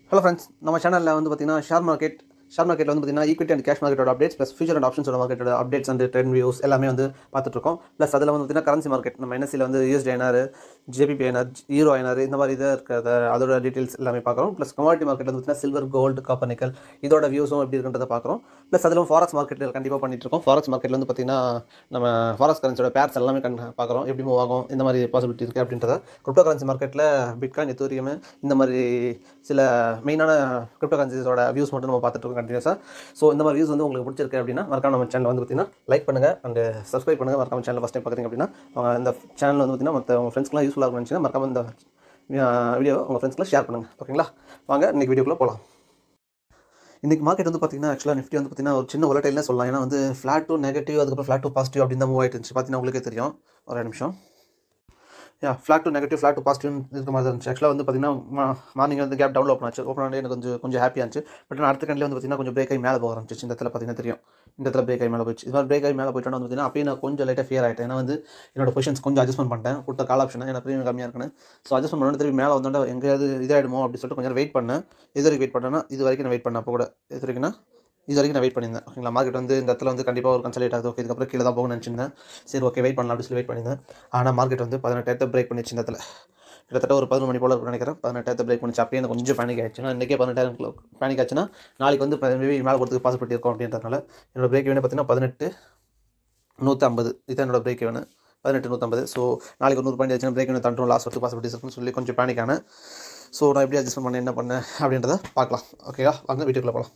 hello friends நம்ம சேனலில் வந்து பார்த்தீங்கன்னா ஷேர் மார்க்கெட் ஷேர் மார்க்கெட்டில் வந்து பார்த்தீங்கன்னா ஈக்விட்டி அண்ட் கேஷ் மார்க்கெட்டோட அப்டேட்ஸ் ப்ளஸ் ஃபியூச்சர் அண்ட் ஆப்ஷன்ஸோட மார்க்கெட்டோட அப்டேட்ஸ் அண்ட் ட்ரெண்ட் வியூஸ் எல்லாமே வந்து பார்த்துட்ருக்கோம் ப்ளஸ் அதில் வந்து பார்த்தீங்கன்னா கரன்சி மார்க்கெட் நம்ம என்எஸ்சியில் வந்து யூஎஸ்டி ஐனார் ஜேபிபி ஐனார் ஈரோ ஐனார் இந்த மாதிரி இதாக இருக்கிறத அதோட டீட்டெயில்ஸ் எல்லாமே பார்க்குறோம் ப்ளஸ் கமாடிட்டி மார்க்கெட் வந்து பார்த்தீங்கன்னா சில்வர் கோல்டு காப்பர் நிக்கல் இதோட வியூஸும் எப்படி இருக்குன்றதை பார்க்குறோம் ப்ளஸ் அதிலும் ஃபாரக்ஸ் மார்க்கெட்டில் கண்டிப்பாக பண்ணிட்டு இருக்கோம் ஃபாரக்ஸ் மார்க்கெட்டில் வந்து பார்த்தீங்கன்னா நம்ம ஃபாரக்ஸ் கரன்சியோட பேர்ஸ் எல்லாமே கண் பார்க்குறோம் எப்படி மூவ் ஆகும் இந்த மாதிரி பாசிபிலிட்டி இருக்குது அப்படின்றத கிரிப்டோ கரன்சி மார்க்கெட்டில் பிட்காயின் எத்தூரியம் இந்த மாதிரி சில மெயினான கிரிப்டோ கரன்சிஸோட வியூஸ் மட்டும் நம்ம பார்த்துட்டு இருக்கோம் கண்டினியூஸாக ஸோ இந்த மாதிரி வியூஸ் வந்து உங்களுக்கு பிடிச்சிருக்கு அப்படின்னா மறக்காம நம்ம சேனல் வந்து பார்த்தீங்கன்னா லைக் பண்ணுங்கள் அண்ட் சப்ஸ்கிரைப் பண்ணுங்கள் மறக்காம சேனல் ஃபஸ்ட் டைம் பார்க்குறீங்க அப்படின்னா அவங்க இந்த சேனல் வந்து பார்த்தீங்கன்னா மற்ற உங்கள் ஃப்ரெண்ட்ஸ்க்குலாம் யூஸ்ஃபுல்லாக இருக்கும்னு நினச்சிங்கன்னா மறக்காம இந்த வீடியோ உங்கள் ஃப்ரெண்ட்ஸ்க்குலாம் ஷேர் பண்ணுங்கள் ஓகேங்களா வாங்க இன்றைக்கி வீடியோக்குள்ளே போகலாம் இன்றைக்கி மார்க்கெட் வந்து பார்த்தீங்கன்னா ஆக்சுவலாக நிஃப்டி வந்து பார்த்தீங்கன்னா ஒரு சின்ன உலட்டையிலே சொல்லலாம் ஏன்னா வந்து ஃப்ளாட் டு நெகட்டிவ் அதுக்கப்புறம் ஃப்ளாட் டு பாசிட்டிவ் அப்படின்னு தான் மூவ் ஆகிட்டு இருந்துச்சு பார்த்தீங்கன்னா உங்களுக்கே தெரியும் ஒரு நிமிஷம் யா flat to negative flat to positive இருக்க மாதிரி இருந்துச்சு ஆக்சுவலாக வந்து பார்த்தீங்கன்னா மார்னிங் வந்து கேப் டவுன் ஓப்பன் ஆச்சு ஓப்பன் ஆனே எனக்கு கொஞ்சம் கொஞ்சம் ஹாப்பியாக இருந்துச்சு பட் நான் அடுத்த கண்டில் வந்து பார்த்தீங்கன்னா கொஞ்சம் பிரேக் ஆகி மேலே போக ஆரம்பிச்சு இந்த இடத்துல பார்த்தீங்கன்னா தெரியும் இந்த இடத்துல பிரேக் ஆகி மேலே போயிடுச்சு இது மாதிரி பிரேக் ஆகி மேலே போயிட்டோன்னு வந்து பார்த்தீங்கன்னா அப்பயே நான் கொஞ்சம் லைட்டாக ஃபியர் ஆகிட்டேன் ஏன்னா வந்து என்னோட பொசிஷன்ஸ் கொஞ்சம் அட்ஜஸ்ட்மெண்ட் பண்ணிட்டேன் கொடுத்த கால் ஆப்ஷன் எனக்கு ப்ரீமியம் கம்மியாக இருக்குன்னு ஸோ அட்ஜஸ்ட்மெண்ட் பண்ணி திருப்பி மேலே வந்தோட எங்கேயாவது இதாகிடுமோ அப்படின்னு சொல்லிட்டு கொஞ்சம் வெயிட் பண்ணேன் இது வரைக்கும் வெயிட் பண்ணேன்னா இது வரைக்கும் நான் வெயிட் பண்ணேன் அப்போ கூட இது வரைக்கும்னா இது வரைக்கும் நான் வெயிட் பண்ணியிருந்தேன் ஓகேங்களா மார்க்கெட் வந்து இந்த இடத்துல வந்து கண்டிப்பாக ஒரு கன்சல்ட் ஆகுது ஓகே இதுக்கப்புறம் கீழே தான் போகணும்னு நினச்சிருந்தேன் சரி ஓகே வெயிட் பண்ணலாம் அப்படின்னு சொல்லி வெயிட் பண்ணியிருந்தேன் ஆனால் மார்க்கெட் வந்து பதினெட்டாயிரத்தை பிரேக் பண்ணிச்சு இந்த இடத்துல கிட்டத்தட்ட ஒரு பதினொரு மணி போல் இருக்கும்னு நினைக்கிறேன் பதினெட்டாயிரத்தை பிரேக் பண்ணிச்சு அப்பயே எனக்கு கொஞ்சம் பேனிக் ஆயிடுச்சுன்னா இன்றைக்கே பதினெட்டாயிரம் பேனிக் ஆச்சுன்னா நாளைக்கு வந்து மேபி மேலே கொடுத்துக்கு பாசிபிலிட்டி இருக்கும் அப்படின்றதுனால என்னோட பிரேக் வேணும் பார்த்தீங்கன்னா பதினெட்டு நூற்றம்பது இதுதான் என்னோட பிரேக் வேணும் பதினெட்டு நூற்றம்பது ஸோ நாளைக்கு ஒரு நூறு பாயிண்ட் ஆச்சுன்னா பிரேக் வேணும் தண்டரும் லாஸ் வரது பாசிபிலிட்டிஸ் இருக்குன்னு சொல்லி கொஞ்சம் பேனிக் ஆனேன் ஸோ நான் எப்படி அட்ஜஸ்ட் பண்ணேன் என்ன பண்ணேன் அப்படின்றத பார்க்கலாம் ஓகேவா வாங்க வீட்டுக்குள்ளே போகலாம்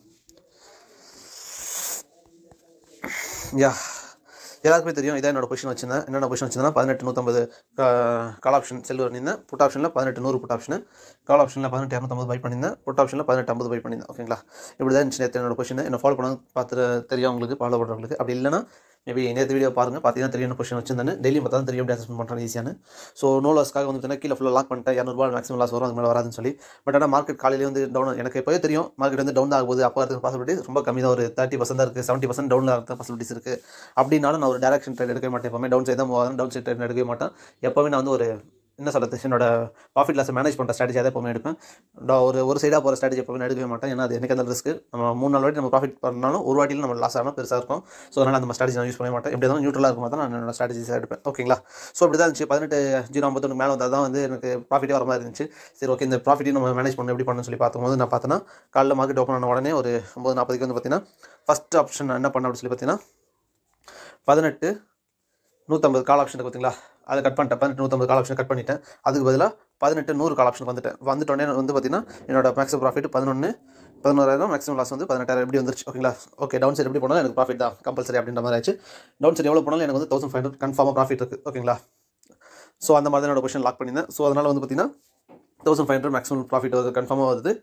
யா எல்லாருக்குமே தெரியும் இதான் என்னோட பொசிஷன் வச்சிருந்தேன் என்னென்ன பொசிஷன் வச்சிருந்தேன் பதினெட்டு நூற்றம்பது கால் ஆப்ஷன் செல் பண்ணியிருந்தேன் புட் ஆப்ஷனில் பதினெட்டு நூறு புட் ஆப்ஷன் கால் ஆப்ஷனில் பதினெட்டு இரநூத்தம்பது பை பண்ணியிருந்தேன் புட் ஆப்ஷனில் பதினெட்டு ஐம்பது பை பண்ணியிருந்தேன் ஓகேங்களா இப்படி தான் இருந்துச்சு நேற்று என்னோட பொசிஷன் என்ன ஃபாலோ பண்ண பார்த்து தெரியும் உங்களுக்கு ஃபாலோ பண்ணுறவங்களுக்கு அப்படி இல்லைனா மேபி நேற்று வீடியோ பாருங்கள் பார்த்தீங்கன்னா தெரியும் பொசிஷன் வச்சிருந்தேன் டெய்லி பார்த்தா தான் தெரியும் எப்படி அட்ஜஸ்ட் பண்ணுறேன் ஈஸியான ஸோ நோ லாஸ்க்காக வந்து பார்த்தீங்கன்னா கீழே ஃபுல்லாக லாக் பண்ணிட்டேன் இரநூறுபா மேக்ஸிமம் லாஸ் வரும் அது மேலே வராதுன்னு சொல்லி பட் ஆனால் மார்க்கெட் காலையிலே வந்து டவுன் எனக்கு எப்போயே தெரியும் மார்க்கெட் வந்து டவுன் ஆகும்போது அப்போ இருக்கிற பாசிபிலிட்டி ரொம்ப கம்மி தான் ஒரு தேர்ட்டி பர்சன்ட் தான் இருக்குது செவன்ட்டி பர்சன்ட் டவுன் ஆகிற பாசிபிலிட்டிஸ் இருக்குது அப்படின்னாலும் நான் ஒரு டேரக்ஷன் ட்ரேட் எடுக்க மாட்டேன் எப்பவுமே டவுன் சைட் தான் மூவ் டவுன் சைட் ட்ரேட் எடுக்கவே மாட்டேன் எப்போவுமே நான் வந்து ஒரு என்ன சொல்கிறது என்னோட ப்ராஃபிட் லாஸை மேனேஜ் பண்ணுற ஸ்ட்ராட்டஜி தான் எப்பவுமே எடுப்பேன் ஒரு ஒரு சைடாக போகிற ஸ்ட்ராட்டஜி எப்பவுமே எடுக்கவே மாட்டேன் ஏன்னா அது எனக்கு அந்த ரிஸ்க் நம்ம மூணு நாள் வாட்டி நம்ம ப்ராஃபிட் பண்ணாலும் ஒரு வாட்டியில் நம்ம லாஸ் ஆனால் பெருசாக இருக்கும் ஸோ அதனால் அந்த ஸ்ட்ராட்டஜி நான் யூஸ் பண்ண மாட்டேன் எப்படி இருந்தாலும் நியூட்ரலாக இருக்கும் தான் நான் என்னோட ஸ்ட்ராட்டஜிஸாக எடுப்பேன் ஓகேங்களா ஸோ இப்படி தான் இருந்துச்சு பதினெட்டு ஜீரோ ஐம்பத்தொன்று மேலே வந்தால் தான் வந்து எனக்கு ப்ராஃபிட்டே வர மாதிரி இருந்துச்சு சரி ஓகே இந்த ப்ராஃபிட்டையும் நம்ம மேனேஜ் பண்ணணும் எப்படி பண்ணணும்னு சொல்லி பார்க்கும்போது நான் பார்த்தேன்னா காலைல மார்க்கெட் ஓப்பன் ஆன உடனே ஒரு ஒம்பது நாற்பதுக்கு வந்து பார்த்தீங்கன்னா ஃபஸ்ட் ஆப்ஷன் என்ன பண்ண அப்படின்னு சொல்லி பார்த்தீங்கன்னா பதினெட்டு நூற்றம்பது கால் ஆப்ஷன் பார்த்தீங்களா அதை கட் பண்ணிட்டேன் பதினெட்டு நூற்றம்பது கால் ஆப்ஷன் கட் பண்ணிட்டேன் அதுக்கு பதிலாக பதினெட்டு நூறு கால் ஆப்ஷன் வந்துட்டேன் வந்துட்டோடனே வந்து பார்த்தீங்கன்னா என்னோட மேக்ஸிமம் ப்ராஃபிட் பதினொன்று பதினோராயிரம் மேக்ஸிமம் லாஸ் வந்து பதினெட்டாயிரம் எப்படி வந்துருச்சு ஓகேங்களா ஓகே டவுன் சைட் எப்படி போனாலும் எனக்கு ப்ராஃபிட் தான் கம்பல்சரி அப்படின்ற மாதிரி ஆச்சு டவுன் சைட் எவ்வளோ போனாலும் எனக்கு வந்து தௌசண்ட் ஃபைவ் ஹண்ட்ரட் கன்ஃபார்மாக ப்ராஃபிட் இருக்குது ஓகேங்களா ஸோ அந்த மாதிரி தான் என்னோட கொஷின் லாக் பண்ணியிருந்தேன் ஸோ அதனால் வந்து பார்த்தீங்கன்னா thousand five hundred maximum profit வந்து கன்ஃபார்மாக வருது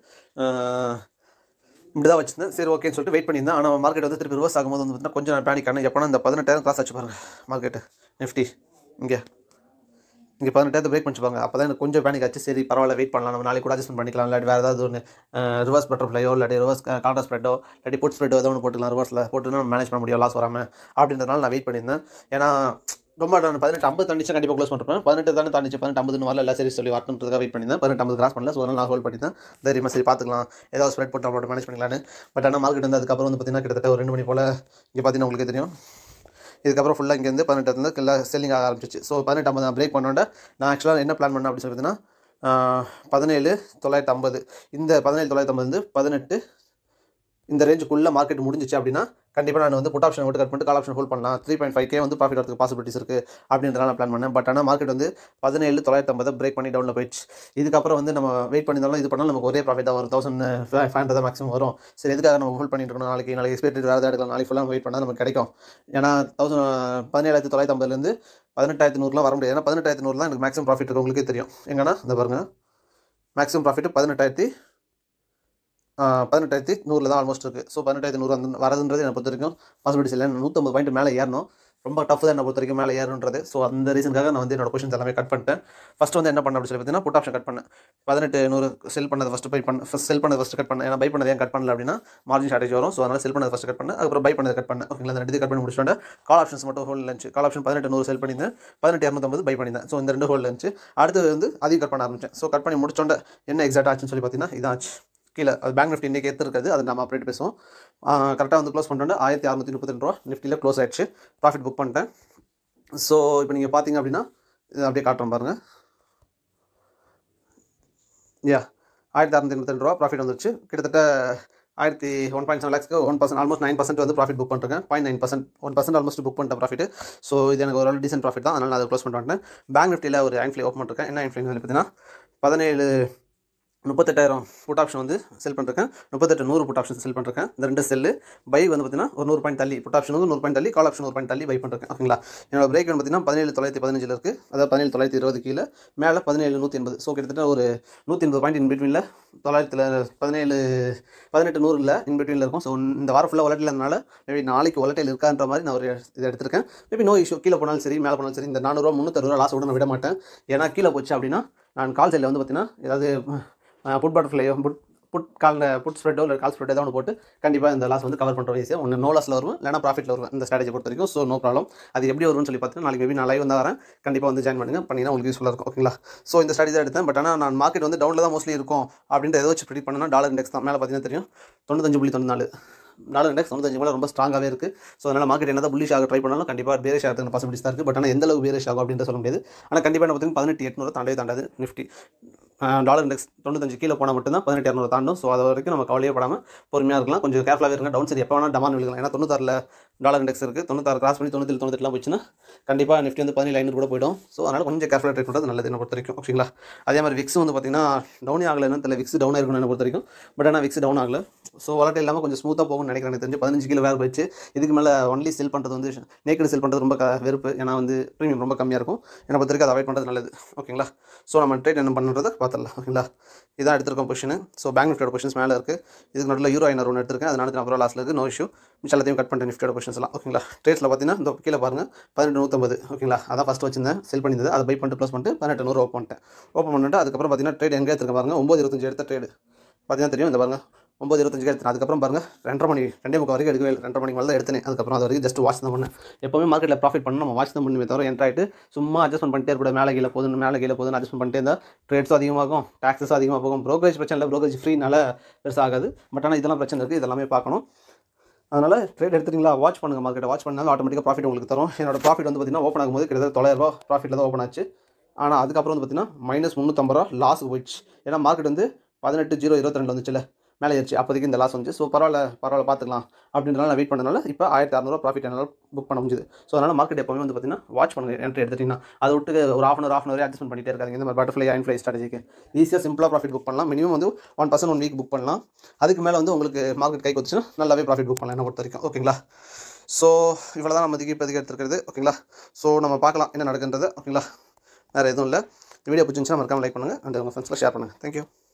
இப்படி தான் வச்சிருந்தேன் சரி ஓகேன்னு சொல்லிட்டு வெயிட் பண்ணியிருந்தேன் ஆனால் மார்க்கெட் வந்து திருப்பி ரிவர்ஸ் ஆகும்போது வந்து பார்த்தீங்கன்னா கொஞ்சம் நான் பேனிக் ஆனேன் எப்போனா இந்த பதினெட்டாயிரம் கிளாஸ் ஆச்சு பாருங்க மார்க்கெட்டு நிஃப்டி இங்கே இங்கே பதினெட்டாயிரத்து பிரேக் பண்ணிச்சுப்பாங்க அப்போ தான் எனக்கு கொஞ்சம் பேனிக் ஆச்சு சரி பரவாயில்ல வெயிட் பண்ணலாம் நம்ம நாளைக்கு கூட அட்ஜஸ்ட்மெண்ட் பண்ணிக்கலாம் இல்லாட்டி வேறு ஏதாவது ஒன்று ரிவர்ஸ் பட்டர்ஃப்ளையோ இல்லாட்டி ரிவர்ஸ் காண்டா ஸ்ப்ரெட்டோ இல்லாட்டி புட் ஸ்ப்ரெட்டோ ஏதோ ஒன்று போட்டுக்கலாம் ரிவர்ஸில் போட்டு நம்ம மேனேஜ் பண்ண முடியும் லாஸ் வராமல் அப்படின்றதுனால நான் வெயிட் பண்ணியிருந்தேன் ஏன்னா ரொம்ப நான் பதினெட்டு ஐம்பது தண்டிச்சு கண்டிப்பாக க்ளோஸ் பண்ணுறேன் பதினெட்டு தானே தண்டிச்சு பதினெட்டு ஐம்பதுன்னு வரல எல்லாம் சரி சொல்லி வரணுன்றதுக்காக வெயிட் பண்ணியிருந்தேன் பதினெட்டு ஐம்பது கிராஸ் பண்ணல ஸோ அதனால் நான் ஹோல்ட் பண்ணியிருந்தேன் தைரியமாக சரி பார்த்துக்கலாம் ஏதாவது ஸ்ப்ரெட் போட்டு நம்மளோட மேனேஜ் பண்ணிக்கலான்னு பட் ஆனால் மார்க்கெட் வந்து அதுக்கப்புறம் வந்து பார்த்தீங்கன்னா கிட்டத்தட்ட ஒரு ரெண்டு மணி போல் இங்கே பார்த்தீங்கன்னா உங்களுக்கு தெரியும் இதுக்கப்புறம் ஃபுல்லாக இங்கேருந்து பதினெட்டுலேருந்து எல்லாம் செல்லிங் ஆக ஆரம்பிச்சிச்சு ஸோ பதினெட்டு ஐம்பது நான் பிரேக் பண்ணோட நான் ஆக்சுவலாக என்ன பிளான் பண்ணேன் அப்படின்னு சொல்லி பார்த்தீங்கன்னா பதினேழு தொள்ளாயிரத்து ஐம்பது இந்த பதினேழு தொள்ளாயிரத்து ஐம்பது வந்து பதினெட்டு இந்த ரேஞ்சுக்குள்ளே மார்க்கெட் முடிஞ்சிச்சு அப்படின்னா கண்டிப்பாக நான் வந்து புட் ஆப்ஷன் மட்டும் கட் பண்ணிட்டு கால் ஆப்ஷன் ஹோல்ட் பண்ணலாம் த்ரீ பாயிண்ட் ஃபைவ் கே வந்து ப்ராஃபிட் வரதுக்கு பாசிபிலிட்டிஸ் இருக்குது அப்படின்றத நான் பிளான் பண்ணேன் பட் ஆனால் மார்க்கெட் வந்து பதினேழு தொள்ளாயிரத்து ஐம்பது பிரேக் பண்ணி டவுனில் போயிடுச்சு இதுக்கப்புறம் வந்து நம்ம வெயிட் பண்ணியிருந்தாலும் இது பண்ணாலும் நமக்கு ஒரே ப்ராஃபிட் தான் வரும் தௌசண்ட் ஃபைவ் ஹண்ட்ரட் தான் மேக்ஸிமம் வரும் சரி எதுக்காக நம்ம ஹோல்ட் பண்ணிட்டு இருக்கணும் நாளைக்கு நாளைக்கு எக்ஸ்பெக்ட் வேறு ஏதாவது எடுக்கலாம் நாளைக்கு ஃபுல்லாக வெயிட் பண்ணால் நமக்கு கிடைக்கும் ஏன்னா தௌசண்ட் பதினேழாயிரத்து தொள்ளாயிரத்து ஐம்பதுலேருந்து பதினெட்டாயிரத்து நூறுலாம் வர முடியாது ஏன்னா பதினெட்டாயிரத்து நூறு தான் எனக்கு மேக்ஸிமம் ப்ராஃபிட் இருக்குது உங்களுக்கே தெரியும் எங்கன்னா இந்த பாருங்கள் மேக்ஸிமம் ப்ராஃபிட் பதினெட்டாயிரத்தி பதினெட்டாயிரத்தி நூறில் தான் ஆல்மோஸ்ட் இருக்குது ஸோ பதினெட்டாயிரத்தி நூறு வந்து வரதுன்றது என்னை பொறுத்த வரைக்கும் பாசிபிலிட்டிஸ் இல்லை நூற்றம்பது பாயிண்ட் மேலே ஏறணும் ரொம்ப டஃப் தான் என்னை பொறுத்த வரைக்கும் மேலே ஏறணுன்றது ஸோ அந்த ரீசனுக்காக நான் வந்து என்னோட கொஷின்ஸ் எல்லாமே கட் பண்ணிட்டேன் ஃபஸ்ட் வந்து என்ன பண்ண அப்படின்னு சொல்லி பார்த்தீங்கன்னா புட் ஆப்ஷன் கட் பண்ணேன் பதினெட்டு நூறு செல் பண்ணது ஃபஸ்ட்டு பை பண்ண ஃபஸ்ட் செல் பண்ணது ஃபஸ்ட்டு கட் பண்ணேன் ஏன்னா பை பண்ணது ஏன் கட் பண்ணல அப்படின்னா மார்ஜின் ஸ்ட்ராட்டஜி வரும் ஸோ அதனால் செல் பண்ணது ஃபஸ்ட்டு கட் பண்ணேன் அப்புறம் பை பண்ணது கட் பண்ணேன் ஓகேங்களா அந்த ரெண்டு கட் பண்ணி முடிச்சுட்டு கால் ஆப்ஷன்ஸ் மட்டும் ஹோல்ட் இருந்துச்சு கால் ஆப்ஷன் பதினெட்டு நூறு செல் பண்ணியிருந்தேன் பதினெட்டு இரநூத்தம்பது பை பண்ணியிருந்தேன் ஸோ இந்த ரெண்டு ஹோல்ட் இருந்துச்சு அடுத்து வந்து அதையும் கட் பண்ண ஆரம்பிச்சேன் ஸோ கட் பண்ணி முடிச்சோண்ட என்ன எக்ஸாக்ட் ஆச்சுன்னு சொல்லி பார்த்தீங்கன்னா இதாச்சு கீழே அது பேங்க் நிஃப்டி இன்றைக்கி எடுத்துருக்குது அது நம்ம அப்டேட் பேசுவோம் கரெக்டாக வந்து க்ளோஸ் பண்ணிட்டு ஆயிரத்தி அறுநூற்றி முப்பத்தி ரெண்டு ரூபா நிஃப்டியில் க்ளோஸ் ஆயிடுச்சு ப்ராஃபிட் புக் பண்ணிட்டேன் ஸோ இப்போ நீங்கள் பார்த்தீங்க அப்படின்னா இது அப்படியே காட்டுறோம் பாருங்கள் யா ஆயிரத்தி அறுநூத்தி எண்பத்தி ரெண்டு ரூபா ப்ராஃபிட் வந்துருச்சு கிட்டத்தட்ட ஆயிரத்தி ஒன் பாயிண்ட் செவன் லேக்ஸ்க்கு one percent almost nine percent வந்து ப்ராஃபிட் புக் பண்ணிருக்கேன் point nine percent one percent almost book பண்ணிட்டேன் ப்ராஃபிட் ஸோ இது எனக்கு ஒரு டீசென்ட் ப்ராஃபிட் தான் அதனால் நான் அதை க்ளோஸ் பண்ணிட்டு வந்துட்டேன் பேங்க் நிஃப்டியில் ஒரு ஆன்ஃப்ளை ஓப்பன் பண்ணிருக்கேன் என்ன ஆன்ஃப்ளை பார்த்தீங்கன்னா பதினேழு முப்பத்தெட்டாயிரம் புட் ஆப்ஷன் வந்து செல் பண்ணிருக்கேன் முப்பத்தெட்டு நூறு புட் ஆப்ஷன் செல் பண்ணிருக்கேன் இந்த ரெண்டு செல்லு பை வந்து பார்த்தீங்கன்னா ஒரு நூறு பாயிண்ட் தள்ளி புட் ஆப்ஷன் வந்து நூறு பாயிண்ட் தள்ளி கால் ஆப்ஷன் ஒரு பாயிண்ட் தள்ளி பை பண்ணிருக்கேன் ஓகேங்களா என்னோட பிரேக் வந்து பார்த்தீங்கன்னா பதினேழு தொள்ளாயிரத்தி பதினஞ்சில் இருக்குது அதாவது பதினேழு தொள்ளாயிரத்தி இருபது கீழே மேலே பதினேழு நூற்றி எண்பது ஸோ கிட்டத்தட்ட ஒரு நூற்றி எண்பது பாயிண்ட் இன் பிட்வீனில் தொள்ளாயிரத்தில் பதினேழு பதினெட்டு நூறில் இன் பிட்வீனில் இருக்கும் ஸோ இந்த வாரம் ஃபுல்லாக வளட்டில் இருந்தனால மேபி நாளைக்கு வளட்டையில் இருக்கான்ற மாதிரி நான் ஒரு இதை எடுத்திருக்கேன் மேபி நோ இஷ்யூ கீழே போனாலும் சரி மேலே போனாலும் சரி இந்த நானூறுரூவா முந்நூற்றறுபது ரூபா லாஸ் விட நான் விட மாட்டேன் ஏன்னா கீழே போச்சு அப்படின்னா நான் கால் சைடில் வந்து பார்த்தீங்கன்னா ஏதாவது புட் பட்டர்ஃப்ளையோ புட் புட் கால் புட் ஸ்ப்ரெட்டோ இல்லை கால் ஸ்ப்ரெட் ஏதோ ஒன்று போட்டு கண்டிப்பாக இந்த லாஸ் வந்து கவர் பண்ணுற ஈஸியாக ஒன்று நோ லாஸில் வரும் இல்லைனா ப்ராஃபிட்டில் வரும் இந்த ஸ்ட்ராட்டஜி பொறுத்த வரைக்கும் ஸோ நோ ப்ராப்ளம் அது எப்படி வரும்னு சொல்லி பார்த்தீங்கன்னா நாளைக்கு மேபி நான் லைவ் வந்து வரேன் கண்டிப்பாக வந்து ஜாயின் பண்ணுங்கள் பண்ணிங்கன்னா உங்களுக்கு யூஸ்ஃபுல்லாக இருக்கும் ஓகேங்களா ஸோ இந்த ஸ்ட்ராட்டஜி தான் எடுத்தேன் பட் ஆனால் நான் மார்க்கெட் வந்து டவுனில் தான் மோஸ்ட்லி இருக்கும் அப்படின்ற ஏதோ வச்சு ப்ரிடிக் பண்ணனா டாலர் இண்டெக்ஸ் தான் மேலே பார்த்தீங்கன்னா தெரியும் தொண்ணூத்தஞ்சு புள்ளி தொண்ணூறு டாலர் இண்டெக்ஸ் தொண்ணூத்தஞ்சு மேலே ரொம்ப ஸ்ட்ராகாகவே இருக்குது ஸோ அதனால் மார்க்கெட் என்ன தான் புள்ளிஷ் ஆக ட்ரை பண்ணாலும் கண்டிப்பாக பேரிஷ் ஆகிறதுக்கு பாசிபிலிட்டிஸ் தான் இருக்குது பட் ஆனால் எந்த அளவு பேரிஷ் ஆகும் அப்படின்ற சொல்ல முடியாது ஆனால் கண்டிப்பாக என்ன பார்த்தீங்கன்னா பதினெட்டு எட்நூறு தாண்டவே தாண்டாது நிஃப்டி டாலர் இண்டெக்ஸ் தொண்ணூத்தஞ்சு கீழே போனால் மட்டும்தான் பதினெட்டு இரநூறு தாண்டும் ஸோ அது வரைக்கும் நம்ம கவலையே படாமல் பொறுமையாக இருக்கலாம் கொஞ்சம் கேர்ஃபுல்லாக இருங்க டவுன் சரி எப்போ வேணால் டமான் விழுகலாம் ஏன்னா தொண்ணூத்தாறில் டாலர் இண்டெக்ஸ் இருக்குது தொண்ணூத்தாறு கிராஸ் பண்ணி தொண்ணூற்றி தொண்ணூத்தெட்டுலாம் போச்சுன்னா கண்டிப்பாக நிஃப்டி வந்து பதினேழு ஐநூறு கூட போயிடும் ஸோ அதனால் கொஞ்சம் கேர்ஃபுல்லாக ட்ரேட் பண்ணுறது நல்லது என்ன பொறுத்த வரைக்கும் ஓகேங்களா அதே மாதிரி விக்ஸ் வந்து பார்த்தீங்கன்னா டவுனே ஆகலைன்னு தெரியல விக்ஸ் டவுன் ஆயிருக்கணும் என்ன பொறுத்த வரைக்கும் பட் ஆனால் விக்ஸ் டவுன் ஆகல ஸோ வளர்ட்டு இல்லாமல் கொஞ்சம் ஸ்மூத்தாக போகும்னு நினைக்கிறேன் எனக்கு தெரிஞ்சு பதினஞ்சு கிலோ வேறு போயிடுச்சு இதுக்கு மேலே ஒன்லி செல் பண்ணுறது வந்து நேக்கடு செல் பண்ணுறது ரொம்ப க வெறுப்பு ஏன்னா வந்து ப்ரீமியம் ரொம்ப கம்மியாக இருக்கும் என்னை பொறுத்த வரைக்கும் அதை அவாய்ட் பண்ணுறது நல்லது ஓகேங்களா ஸோ நம்ம ட்ரேட் என்ன பண்ணுறதை பார்த்துடலாம் ஓகேங்களா இதான் எடுத்திருக்கோம் பொசிஷன் ஸோ பேங்க் நிஃப்டியோட பொசிஷன்ஸ் மேலே இருக்குது இதுக்கு நடுவில் யூரோ ஐநூறு ஒன்று எடுத்திருக்கேன் அதனால நான் அப்புறம் லாஸ்ட்டில் இருக்குது நோ இஷ்யூ மிச்சம் எல்லாத்தையும் கட் பண்ணிட்டு நிஃப்டியோட பொசிஷன்ஸ் எல்லாம் ஓகேங்களா ட்ரேட்ஸில் பார்த்தீங்கன்னா இந்த கீழே பாருங்கள் பதினெட்டு நூற்றம்பது ஓகேங்களா அதான் ஃபஸ்ட் வச்சிருந்தேன் செல் பண்ணியிருந்தது அதை பை பண்ணிட்டு க்ளோஸ் பண்ணிட்டு பதினெட்டு நூறு ஓப்பன் பண்ணிட்டேன் ஓப்பன் பண்ணிட்டு அதுக்கப்புறம் பார்த்தீங்கன்னா ட்ரேட் எங்கே எடுத்துருக்க பாருங்க ஒம்பது இருபத்தஞ்சு எடுத்த ட்ரேடு பார்த்தீங்கன்னா தெரியும் இந்த பாருங்க ஒம்பது இருபத்தஞ்சு எடுத்தேன் அதுக்கப்புறம் பாருங்க ரெண்டரை மணி ரெண்டே முக்கால் வரைக்கும் எடுக்கவே இல்லை ரெண்டரை மணிக்கு மேலே தான் எடுத்தேன் அதுக்கப்புறம் அது வரைக்கும் ஜஸ்ட் வாட்ச் தான் பண்ணேன் எப்போவுமே மார்க்கெட்டில் ப்ராஃபிட் பண்ணணும் நம்ம வாட்ச் தான் பண்ணுமே தவிர என்ட்ரு ஆகிட்டு சும்மா அட்ஜஸ்ட்மெண்ட் பண்ணிட்டே இருக்கூட மேலே கீழே போதும் மேலே கீழே போதும் அட்ஜஸ்ட் பண்ணிட்டே இருந்தால் ட்ரேட்ஸும் அதிகமாகும் டாக்ஸஸும் அதிகமாக போகும் ப்ரோக்கரேஜ் பிரச்சனை இல்லை ப்ரோக்கரேஜ் ஃப்ரீனால பெருசாகாது பட் ஆனால் இதெல்லாம் பிரச்சனை இருக்குது இதெல்லாமே பார்க்கணும் அதனால் ட்ரேட் எடுத்துட்டீங்களா வாட்ச் பண்ணுங்கள் மார்க்கெட்டை வாட்ச் பண்ணாலும் ஆட்டோமேட்டிக்காக ப்ராஃபிட் உங்களுக்கு தரும் என்னோட ப்ராஃபிட் வந்து பார்த்தீங்கன்னா ஓப்பன் ஆகும்போது கிட்டத்தட்ட தொள்ளாயிரரூபா ப்ராஃபிட்டில் தான் ஓப்பன் ஆச்சு ஆனால் அதுக்கப்புறம் வந்து பார்த்தீங்கன்னா மைனஸ் முந்நூற்றம்பது ரூபா லாஸுக்கு போயிடுச்சு ஏன்னா மார்க்கெட் வந்து பதினெட்டு ஜீரோ இருபத்தி ரெண்டு வந்துச்சுல மேலே ஏறிச்சு அப்போதைக்கு இந்த லாஸ் வந்துச்சு ஸோ பரவாயில்ல பரவாயில்ல பார்த்துக்கலாம் அப்படின்றனால நான் வெயிட் பண்ணனால இப்போ ஆயிரத்தி அறநூறுவா ப்ராஃபிட் என்னால் புக் பண்ண முடிஞ்சுது ஸோ அதனால் மார்க்கெட் எப்போவுமே வந்து பார்த்தீங்கன்னா வாட்ச் பண்ணுங்கள் என்ட்ரி எடுத்துட்டீங்கன்னா அதை விட்டு ஒரு off on off on adjust பண்ணிட்டே இருக்காங்க இந்த மாதிரி பட்டர்ஃப்ளை அண்ட் ஃப்ளை ஸ்ட்ராட்டஜிக்கு ஈஸியாக சிம்பிளாக ப்ராஃபிட் புக் பண்ணலாம் மினிமம் வந்து one percent one week book பண்ணலாம் அதுக்கு மேலே வந்து உங்களுக்கு மார்க்கெட் கை கொடுத்துச்சுன்னா நல்லாவே ப்ராஃபிட் புக் பண்ணலாம் என்ன பொறுத்த வரைக்கும் ஓகேங்களா ஸோ இவ்வளோ தான் நம்ம இப்போதைக்கு எடுத்துருக்கிறது ஓகேங்களா ஸோ நம்ம பார்க்கலாம் என்ன நடக்குன்றது ஓகேங்களா வேறு எதுவும் இல்லை இந்த வீடியோ பிடிச்சிருந்துச்சுன்னா மறக்காம லைக் பண்ணுங்கள் அண்ட் உங்கள் ஃப்ரெண்ட்ஸில் ஷேர் பண்ணுங்கள் தேங்க்யூ